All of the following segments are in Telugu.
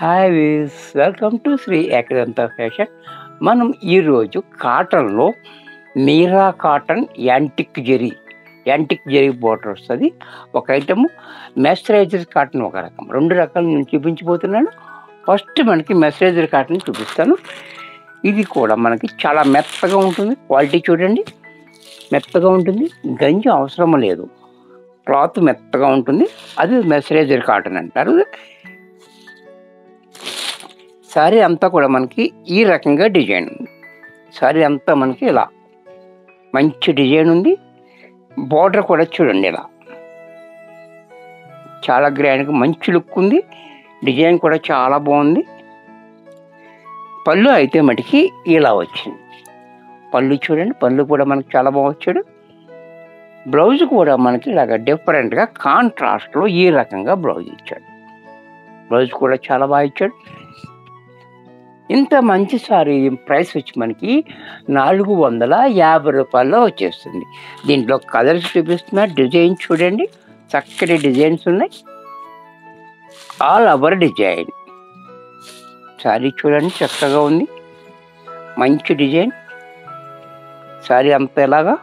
హాయ్ వీస్ welcome to Shri Ekadanta fashion మనం ఈరోజు కాటన్లో Meera cotton antique zari antique zari border వస్తుంది ఒక ఐటమ్ మెస్చరైజర్ కాటన్ ఒక రకం రెండు రకాలు నేను చూపించబోతున్నాను ఫస్ట్ మనకి మెస్చరైజర్ కాటన్ చూపిస్తాను ఇది కూడా మనకి చాలా మెత్తగా ఉంటుంది క్వాలిటీ చూడండి మెత్తగా ఉంటుంది గంజి అవసరం లేదు క్లాత్ మెత్తగా ఉంటుంది అది మెస్చరైజర్ కాటన్ అంటారు శారీ అంతా కూడా మనకి ఈ రకంగా డిజైన్ ఉంది శారీ అంతా మనకి ఇలా మంచి డిజైన్ ఉంది బార్డర్ కూడా చూడండి ఇలా చాలా గ్రాండ్గా మంచి లుక్ ఉంది డిజైన్ కూడా చాలా బాగుంది పళ్ళు అయితే మటుకి ఇలా వచ్చింది పళ్ళు చూడండి పళ్ళు కూడా మనకి చాలా బాగా వచ్చాడు బ్లౌజ్ కూడా మనకి ఇలాగ డిఫరెంట్గా కాంట్రాస్ట్లో ఈ రకంగా బ్లౌజ్ ఇచ్చాడు బ్లౌజ్ కూడా చాలా బాగా ఇచ్చాడు ఇంత మంచి సారీ ప్రైస్ వచ్చి మనకి నాలుగు వందల యాభై రూపాయల్లో వచ్చేస్తుంది దీంట్లో కలర్స్ చూపిస్తున్న డిజైన్ చూడండి చక్కటి డిజైన్స్ ఉన్నాయి ఆల్ ఓవర్ డిజైన్ సారీ చూడండి చక్కగా ఉంది మంచి డిజైన్ సారీ అంతా ఎలాగా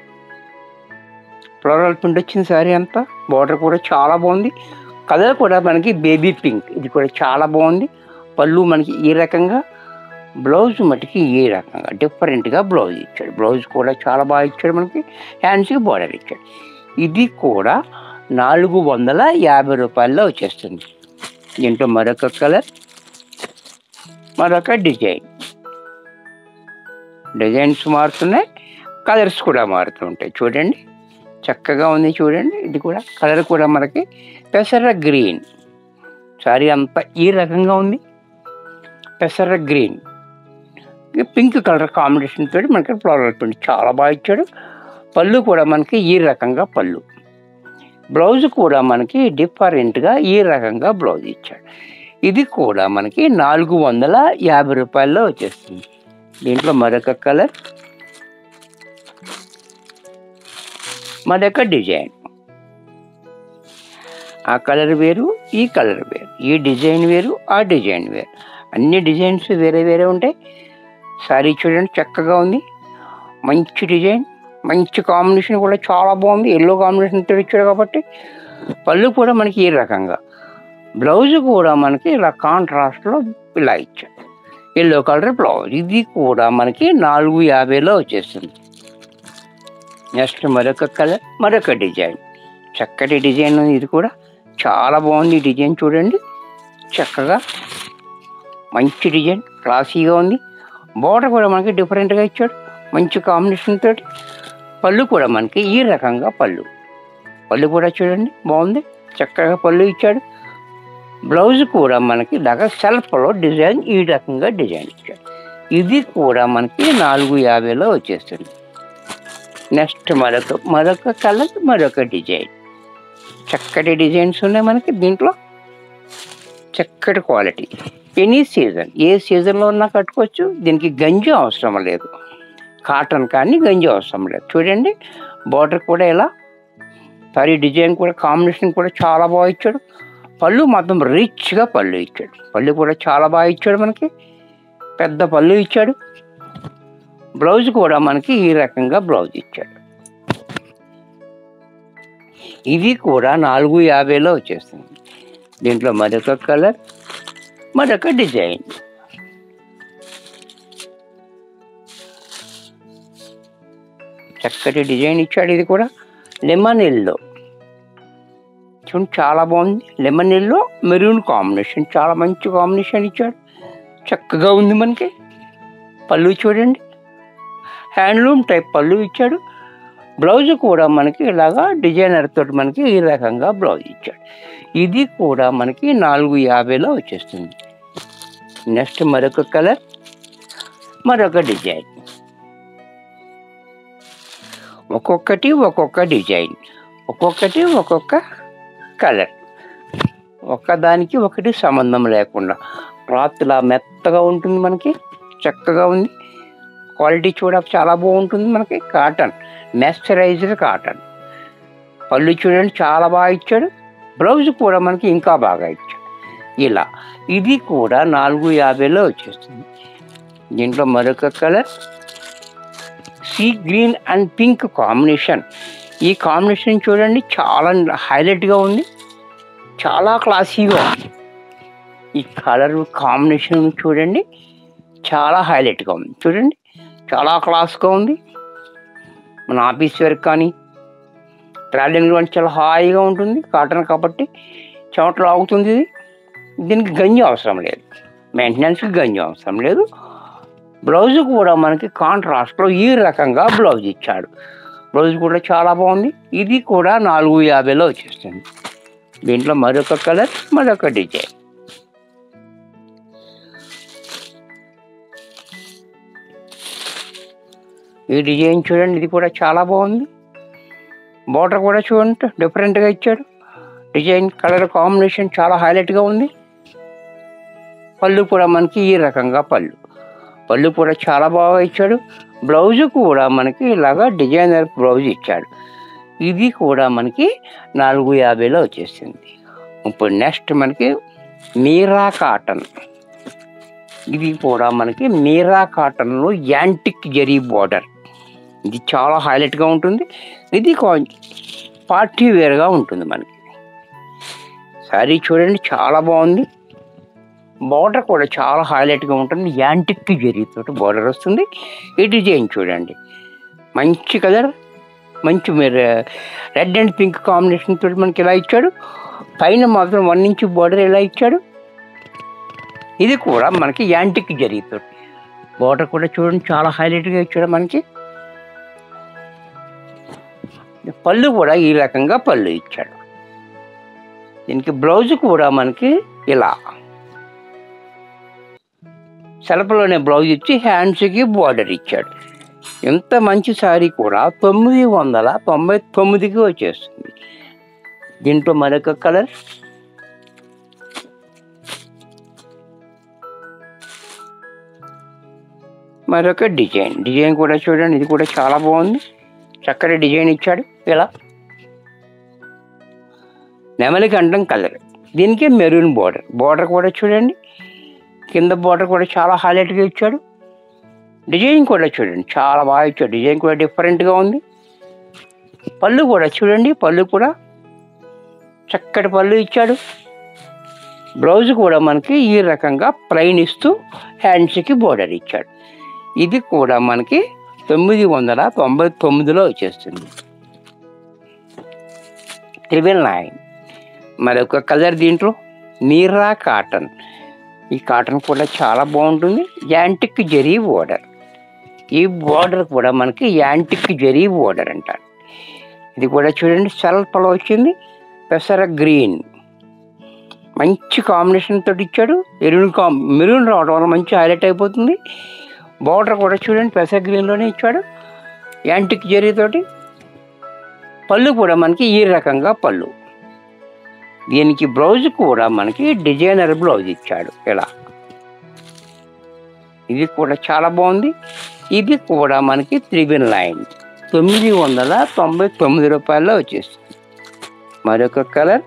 ఫ్లోరల్ ప్రింట్ వచ్చిన సారీ అంతా బార్డర్ కూడా చాలా బాగుంది కలర్ కూడా మనకి బేబీ పింక్ ఇది కూడా చాలా బాగుంది పళ్ళు మనకి ఈ రకంగా బ్లౌజ్ మటుకి ఈ రకంగా డిఫరెంట్గా బ్లౌజ్ ఇచ్చాడు బ్లౌజ్ కూడా చాలా బాగా ఇచ్చాడు మనకి హ్యాండ్స్కి బార్డర్ ఇచ్చాడు ఇది కూడా నాలుగు వందల యాభై రూపాయల్లో వచ్చేస్తుంది దీంట్లో మరొక కలర్ మరొక డిజైన్ డిజైన్స్ మారుతున్నాయి కలర్స్ కూడా మారుతుంటాయి చూడండి చక్కగా ఉంది చూడండి ఇది కూడా కలర్ కూడా మనకి పెసర గ్రీన్ సారీ అంతా ఈ రకంగా ఉంది పెసర గ్రీన్ పింక్ కలర్ కాంబినేషన్ తోటి మనకి ఫ్లవర్ ప్రింట్ చాలా బాగా ఇచ్చాడు పళ్ళు కూడా మనకి ఈ రకంగా పళ్ళు బ్లౌజ్ కూడా మనకి డిఫరెంట్గా ఈ రకంగా బ్లౌజ్ ఇచ్చాడు ఇది కూడా మనకి నాలుగు వందల యాభై రూపాయల్లో వచ్చేస్తుంది దీంట్లో మరొక కలర్ మరొక డిజైన్ ఆ కలర్ వేరు ఈ కలర్ వేరు ఈ డిజైన్ వేరు ఆ డిజైన్ వేరు అన్ని డిజైన్స్ వేరే వేరే ఉంటాయి సారీ చూడండి చక్కగా ఉంది మంచి డిజైన్ మంచి కాంబినేషన్ కూడా చాలా బాగుంది ఎల్లో కాంబినేషన్ ఇచ్చాడు కాబట్టి పళ్ళు కూడా మనకి ఈ రకంగా బ్లౌజ్ కూడా మనకి ఇలా కాంట్రాస్ట్లో ఇలా ఇచ్చాడు ఎల్లో కలర్ బ్లౌజ్ ఇది కూడా మనకి నాలుగు యాభైలో వచ్చేస్తుంది నెక్స్ట్ మరొక కలర్ మరొక డిజైన్ చక్కటి డిజైన్ ఉంది ఇది కూడా చాలా బాగుంది ఈ డిజైన్ చూడండి చక్కగా మంచి డిజైన్ క్లాసీగా ఉంది బోర్డర్ కూడా మనకి డిఫరెంట్గా ఇచ్చాడు మంచి కాంబినేషన్ తోటి పళ్ళు కూడా మనకి ఈ రకంగా పళ్ళు పళ్ళు కూడా చూడండి బాగుంది చక్కగా పళ్ళు ఇచ్చాడు బ్లౌజ్ కూడా మనకి ఇలాగా సెల్ఫ్లో డిజైన్ ఈ రకంగా డిజైన్ ఇచ్చాడు ఇది కూడా మనకి నాలుగు యాభైలో వచ్చేస్తుంది నెక్స్ట్ మరొక మరొక కలర్ మరొక డిజైన్ చక్కటి డిజైన్స్ ఉన్నాయి మనకి దీంట్లో చక్కటి క్వాలిటీ ఎనీ సీజన్ ఏ సీజన్లో ఉన్నా కట్టుకోవచ్చు దీనికి గంజి అవసరం లేదు కాటన్ కానీ గంజి అవసరం లేదు చూడండి బార్డర్ కూడా ఇలా సారీ డిజైన్ కూడా కాంబినేషన్ కూడా చాలా బాగా ఇచ్చాడు పళ్ళు మొత్తం రిచ్గా పళ్ళు ఇచ్చాడు పళ్ళు కూడా చాలా బాగా ఇచ్చాడు మనకి పెద్ద పళ్ళు ఇచ్చాడు బ్లౌజ్ కూడా మనకి ఈ రకంగా బ్లౌజ్ ఇచ్చాడు ఇది కూడా నాలుగు యాభైలో వచ్చేస్తుంది దీంట్లో మరొక కలర్ మరొక డిజైన్ చక్కటి డిజైన్ ఇచ్చాడు ఇది కూడా లెమన్ ఎల్లో చూడండి చాలా బాగుంది లెమన్ ఎల్లో మెరూన్ కాంబినేషన్ చాలా మంచి కాంబినేషన్ ఇచ్చాడు చక్కగా ఉంది మనకి పళ్ళు చూడండి హ్యాండ్లూమ్ టైప్ పళ్ళు ఇచ్చాడు బ్లౌజ్ కూడా మనకి ఇలాగా డిజైనర్ తోటి మనకి ఈ రకంగా బ్లౌజ్ ఇచ్చాడు ఇది కూడా మనకి నాలుగు యాభైలో వచ్చేస్తుంది నెక్స్ట్ మరొక కలర్ మరొక డిజైన్ ఒక్కొక్కటి ఒక్కొక్క డిజైన్ ఒక్కొక్కటి ఒక్కొక్క కలర్ ఒక్కదానికి ఒకటి సంబంధం లేకుండా క్లాత్ ఇలా మెత్తగా ఉంటుంది మనకి చక్కగా ఉంది క్వాలిటీ చూడ చాలా బాగుంటుంది మనకి కాటన్ మెస్చరైజ్డ్ కాటన్ పళ్ళు చూడండి చాలా బాగా ఇచ్చాడు బ్లౌజ్ కూడా మనకి ఇంకా బాగా ఇచ్చాడు ఇలా ఇది కూడా నాలుగు యాభైలో వచ్చేస్తుంది దీంట్లో మరొక colour sea green and pink combination ఈ కాంబినేషన్ చూడండి చాలా హైలైట్గా ఉంది చాలా క్లాసీగా ఉంది ఈ కలర్ కాంబినేషన్ చూడండి చాలా హైలైట్గా ఉంది చూడండి చాలా క్లాస్గా ఉంది మన ఆఫీస్ వర్క్ కానీ ట్రావెలింగ్ కానీ చాలా హాయిగా ఉంటుంది కాటన్ కాబట్టి చెమటలు ఆగుతుంది ఇది దీనికి గంజి అవసరం లేదు మెయింటెనెన్స్కి గంజి అవసరం లేదు బ్లౌజ్ కూడా మనకి కాంట్రాస్ట్లో ఈ రకంగా బ్లౌజ్ ఇచ్చాడు బ్లౌజ్ కూడా చాలా బాగుంది ఇది కూడా నాలుగు యాభైలో వచ్చేస్తుంది దీంట్లో మరొక కలర్ మరొక డిజైన్ ఈ డిజైన్ చూడండి ఇది కూడా చాలా బాగుంది బార్డర్ కూడా చూడండి డిఫరెంట్గా ఇచ్చాడు డిజైన్ కలర్ కాంబినేషన్ చాలా హైలైట్గా ఉంది పళ్ళు కూడా మనకి ఈ రకంగా పళ్ళు పళ్ళు కూడా చాలా బాగా ఇచ్చాడు బ్లౌజ్ కూడా మనకి ఇలాగా డిజైనర్ బ్లౌజ్ ఇచ్చాడు ఇది కూడా మనకి నాలుగు యాభైలో వచ్చేసింది ఇప్పుడు నెక్స్ట్ మనకి మీరా కాటన్ ఇది కూడా మనకి మీరా కాటన్లో యాంటిక్ జరీ బార్డర్ ఇది చాలా హైలైట్గా ఉంటుంది ఇది కొంచెం పార్టీ వేర్గా ఉంటుంది మనకి శారీ చూడండి చాలా బాగుంది బార్డర్ కూడా చాలా హైలైట్గా ఉంటుంది యాంటిక్ జరీతో బార్డర్ వస్తుంది ఈ డిజైన్ చూడండి మంచి కలర్ మంచి మీరు రెడ్ అండ్ పింక్ కాంబినేషన్ తోటి మనకి ఇలా ఇచ్చాడు పైన మాత్రం వన్ ఇంచ్ బార్డర్ ఇలా ఇచ్చాడు ఇది కూడా మనకి యాంటిక్ జరీతో బార్డర్ కూడా చూడండి చాలా హైలైట్గా ఇచ్చాడు మనకి పళ్ళు కూడా ఈ రకంగా పళ్ళు ఇచ్చాడు దీనికి బ్లౌజ్ కూడా మనకి ఇలా సెలపులోనే బ్లౌజ్ ఇచ్చి హ్యాండ్స్కి బార్డర్ ఇచ్చాడు ఎంత మంచి శారీ కూడా తొమ్మిది వందల తొంభై తొమ్మిదికి వచ్చేస్తుంది దీంట్లో మరొక కలర్ మరొక డిజైన్ డిజైన్ కూడా చూడండి ఇది కూడా చాలా బాగుంది చక్కటి డిజైన్ ఇచ్చాడు ఇలా నెమలి కంఠం కలర్ దీనికి మెరూన్ బార్డర్ బార్డర్ కూడా చూడండి కింద బార్డర్ కూడా చాలా హైలైట్గా ఇచ్చాడు డిజైన్ కూడా చూడండి చాలా బాగా ఇచ్చాడు డిజైన్ కూడా డిఫరెంట్గా ఉంది పళ్ళు కూడా చూడండి పళ్ళు కూడా చక్కటి పళ్ళు ఇచ్చాడు బ్లౌజ్ కూడా మనకి ఈ రకంగా ప్లైన్ ఇస్తూ హ్యాండ్స్కి బోర్డర్ ఇచ్చాడు ఇది కూడా మనకి తొమ్మిది వందల తొంభై తొమ్మిదిలో వచ్చేస్తుంది ట్రిబుల్ నైన్ మరొక కలర్ దీంట్లో మీరా కాటన్ ఈ కాటన్ కూడా చాలా బాగుంటుంది యాంటిక్ జరీ బోర్డర్ ఈ బోర్డర్ కూడా మనకి యాంటిక్ జరీ బోర్డర్ అంటారు ఇది కూడా చూడండి సెల్ఫ్లో వచ్చింది పెసర గ్రీన్ మంచి కాంబినేషన్ తోటి ఇచ్చాడు ఎరుణ్ కా మెరూన్ రావడం వల్ల మంచి హైలైట్ అయిపోతుంది బార్డర్ కూడా చూడండి పెసర గ్రీన్లోనే ఇచ్చాడు యాంటిక్ జరీతోటి పళ్ళు కూడా మనకి ఈ రకంగా పళ్ళు దీనికి బ్లౌజ్ కూడా మనకి డిజైనర్ బ్లౌజ్ ఇచ్చాడు ఇలా ఇది కూడా చాలా బాగుంది ఇది కూడా మనకి త్రిబిన్ లైన్ తొమ్మిది వందల తొంభై తొమ్మిది రూపాయల్లో వచ్చేస్తుంది మరొక కలర్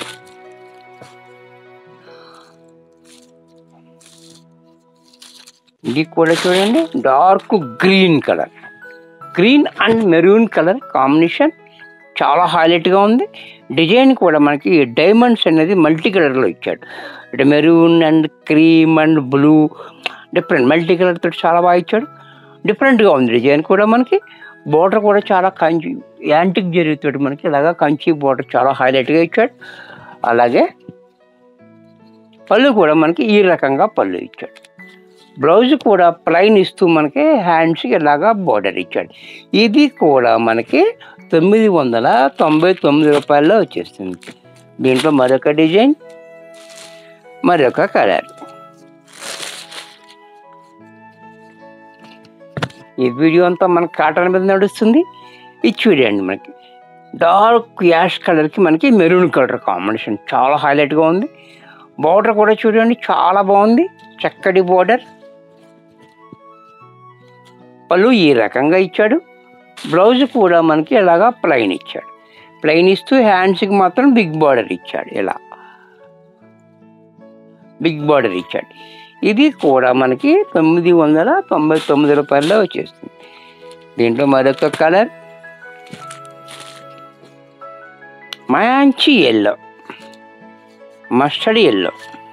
ఇది కూడా చూడండి dark green colour green and maroon colour combination చాలా హైలైట్గా ఉంది డిజైన్ కూడా మనకి డైమండ్స్ అనేది మల్టీ కలర్లో ఇచ్చాడు అంటే maroon and cream and blue different multi colour తోటి చాలా బాగా ఇచ్చాడు డిఫరెంట్గా ఉంది డిజైన్ కూడా మనకి బార్డర్ కూడా చాలా కంచి యాంటిక్ జరిగితోటి మనకి ఇలాగా కంచి బార్డర్ చాలా హైలైట్గా ఇచ్చాడు అలాగే పళ్ళు కూడా మనకి ఈ రకంగా పళ్ళు ఇచ్చాడు బ్లౌజ్ కూడా ప్లైన్ ఇస్తూ మనకి హ్యాండ్స్కి ఇలాగా బార్డర్ ఇచ్చాడు ఇది కూడా మనకి తొమ్మిది వందల తొంభై తొమ్మిది రూపాయల్లో వచ్చేస్తుంది దీంట్లో మరొక డిజైన్ మరొక కలర్ ఈ వీడియో అంతా మనకి కాటన్ మీద నడుస్తుంది ఇది చూడండి మనకి డార్క్ యాష్ కలర్కి మనకి మెరూన్ కలర్ కాంబినేషన్ చాలా హైలైట్గా ఉంది బార్డర్ కూడా చూడండి చాలా బాగుంది చక్కటి బార్డర్ పళ్ళు ఈ రకంగా ఇచ్చాడు బ్లౌజ్ కూడా మనకి ఇలాగా ప్లెయిన్ ఇచ్చాడు ప్లెయిన్ ఇస్తూ హ్యాండ్స్కి మాత్రం బిగ్ బార్డర్ ఇచ్చాడు ఇలా బిగ్ బార్డర్ ఇచ్చాడు ఇది కూడా మనకి తొమ్మిది వందల తొంభై తొమ్మిది రూపాయల్లో వచ్చేస్తుంది దీంట్లో మరొక కలర్ మంచి ఎల్లో మస్టర్డ్ ఎల్లో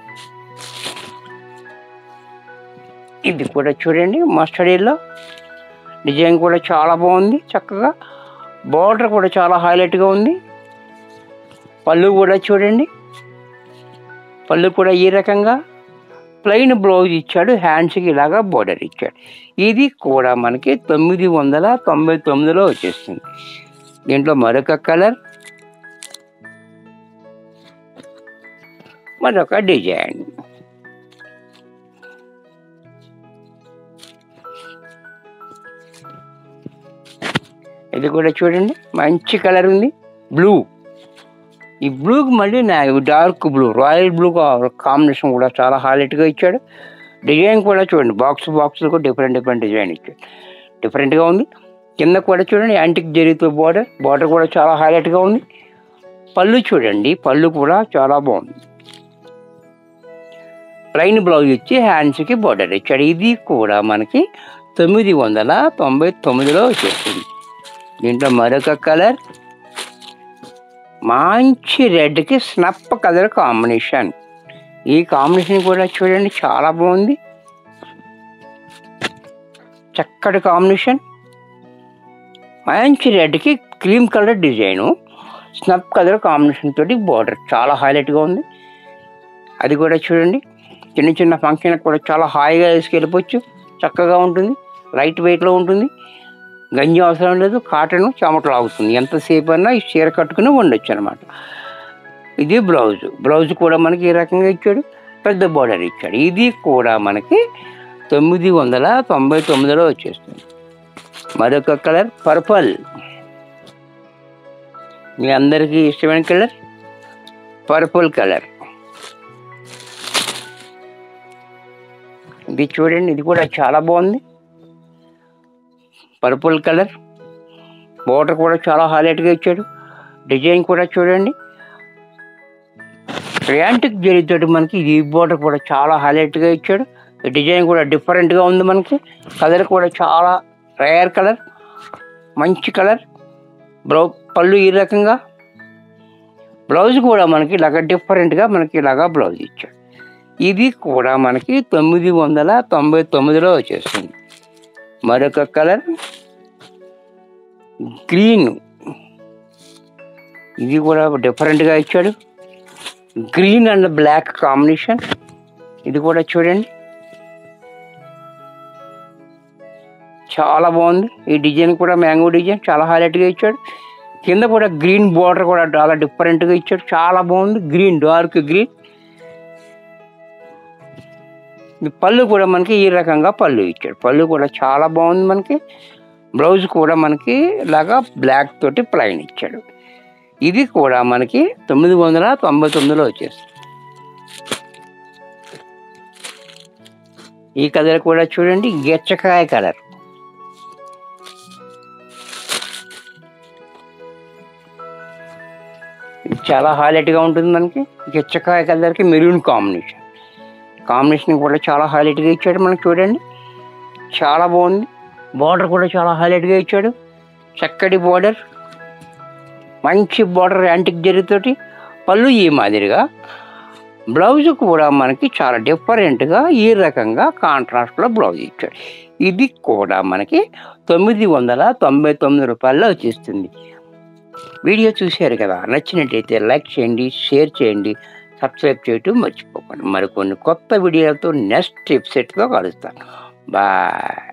ఇది కూడా చూడండి మస్టర్డ్ ఎల్లో డిజైన్ కూడా చాలా బాగుంది చక్కగా బార్డర్ కూడా చాలా హైలైట్గా ఉంది పళ్ళు కూడా చూడండి పళ్ళు కూడా ఈ రకంగా ప్లెయిన్ బ్లౌజ్ ఇచ్చాడు హ్యాండ్స్కి ఇలాగా బోర్డర్ ఇచ్చాడు ఇది కూడా మనకి తొమ్మిది వందల తొంభై తొమ్మిదిలో వచ్చేస్తుంది దీంట్లో మరొక కలర్ మరొక డిజైన్ ఇది కూడా చూడండి మంచి కలర్ ఉంది బ్లూ ఈ బ్లూకి మళ్ళీ నా dark blue royal blue combination కూడా చాలా హైలైట్గా ఇచ్చాడు డిజైన్ కూడా చూడండి బాక్స్ బాక్స్ కూడా డిఫరెంట్ డిఫరెంట్ డిజైన్ ఇచ్చాడు డిఫరెంట్గా ఉంది కింద కూడా చూడండి యాంటిక్ జరీతో బార్డర్ బార్డర్ కూడా చాలా హైలైట్గా ఉంది పళ్ళు చూడండి పళ్ళు కూడా చాలా బాగుంది ప్లైన్ బ్లౌజ్ ఇచ్చి హ్యాండ్స్కి బార్డర్ ఇచ్చాడు ఇది కూడా మనకి తొమ్మిది వందల తొంభై తొమ్మిదిలో వచ్చేస్తుంది దీంట్లో మరొక కలర్ మంచి రెడ్కి స్నప్ కలర్ కాంబినేషన్ ఈ కాంబినేషన్ కూడా చూడండి చాలా బాగుంది చక్కటి కాంబినేషన్ మంచి రెడ్కి క్రీమ్ కలర్ డిజైను స్నప్ కలర్ కాంబినేషన్ తోటి బార్డర్ చాలా హైలైట్గా ఉంది అది కూడా చూడండి చిన్న చిన్న ఫంక్షన్కి కూడా చాలా హాయిగా వేసుకెళ్ళిపోవచ్చు చక్కగా ఉంటుంది లైట్ వెయిట్లో ఉంటుంది గంజి అవసరం లేదు కాటన్ చెమటలు ఆగుతుంది ఎంతసేపు అన్నా ఈ చీర కట్టుకుని ఉండొచ్చు అనమాట ఇది బ్లౌజ్ బ్లౌజ్ కూడా మనకి ఈ రకంగా ఇచ్చాడు పెద్ద బార్డర్ ఇచ్చాడు ఇది కూడా మనకి తొమ్మిది వందల తొంభై తొమ్మిదిలో వచ్చేస్తుంది మరొక కలర్ పర్పల్ మీ అందరికీ ఇష్టమైన కలర్ పర్పుల్ కలర్ ఇది చూడండి ఇది కూడా చాలా బాగుంది పర్పుల్ కలర్ బోర్డర్ కూడా చాలా హైలైట్గా ఇచ్చాడు డిజైన్ కూడా చూడండి యాంటిక్ జరిగితోటి మనకి ఈ బోర్డర్ కూడా చాలా హైలైట్గా ఇచ్చాడు డిజైన్ కూడా డిఫరెంట్గా ఉంది మనకి కలర్ కూడా చాలా రేర్ కలర్ మంచి కలర్ బ్లౌ పళ్ళు ఈ రకంగా బ్లౌజ్ కూడా మనకి ఇలాగ డిఫరెంట్గా మనకి ఇలాగా బ్లౌజ్ ఇచ్చాడు ఇది కూడా మనకి తొమ్మిది వందల తొంభై తొమ్మిదిలో వచ్చేస్తుంది మరొక కలర్ గ్రీన్ ఇది కూడా డిఫరెంట్గా ఇచ్చాడు గ్రీన్ అండ్ బ్లాక్ కాంబినేషన్ ఇది కూడా చూడండి చాలా బాగుంది ఈ డిజైన్ కూడా మ్యాంగో డిజైన్ చాలా హైలైట్గా ఇచ్చాడు కింద కూడా గ్రీన్ బార్డర్ కూడా చాలా డిఫరెంట్గా ఇచ్చాడు చాలా బాగుంది గ్రీన్ డార్క్ గ్రీన్ ఈ పళ్ళు కూడా మనకి ఈ రకంగా పళ్ళు ఇచ్చాడు పళ్ళు కూడా చాలా బాగుంది మనకి బ్లౌజ్ కూడా మనకి ఇలాగా బ్లాక్ తోటి ప్లైన్ ఇచ్చాడు ఇది కూడా మనకి తొమ్మిది వందల తొంభై తొమ్మిదిలో వచ్చేస్తుంది ఈ కలర్ కూడా చూడండి గెచ్చకాయ కలర్ ఇది చాలా హైలైట్గా ఉంటుంది మనకి గెచ్చకాయ కలర్కి మెరూన్ కాంబినేషన్ కాంబినేషన్ కూడా చాలా హైలైట్గా ఇచ్చాడు మనకి చూడండి చాలా బాగుంది బార్డర్ కూడా చాలా హైలైట్గా ఇచ్చాడు చక్కటి బార్డర్ మంచి బార్డర్ యాంటిక్ జరితోటి పళ్ళు ఈ మాదిరిగా బ్లౌజ్ కూడా మనకి చాలా డిఫరెంట్గా ఈ రకంగా కాంట్రాస్ట్లో బ్లౌజ్ ఇచ్చాడు ఇది కూడా మనకి తొమ్మిది వందల తొంభై తొమ్మిది రూపాయల్లో వచ్చేస్తుంది వీడియో చూశారు కదా నచ్చినట్టయితే లైక్ చేయండి షేర్ చేయండి సబ్స్క్రైబ్ చేయటం మర్చిపోకండి మరికొన్ని కొత్త వీడియోలతో నెక్స్ట్ ఎపిసోడ్తో కలుస్తాను బాయ్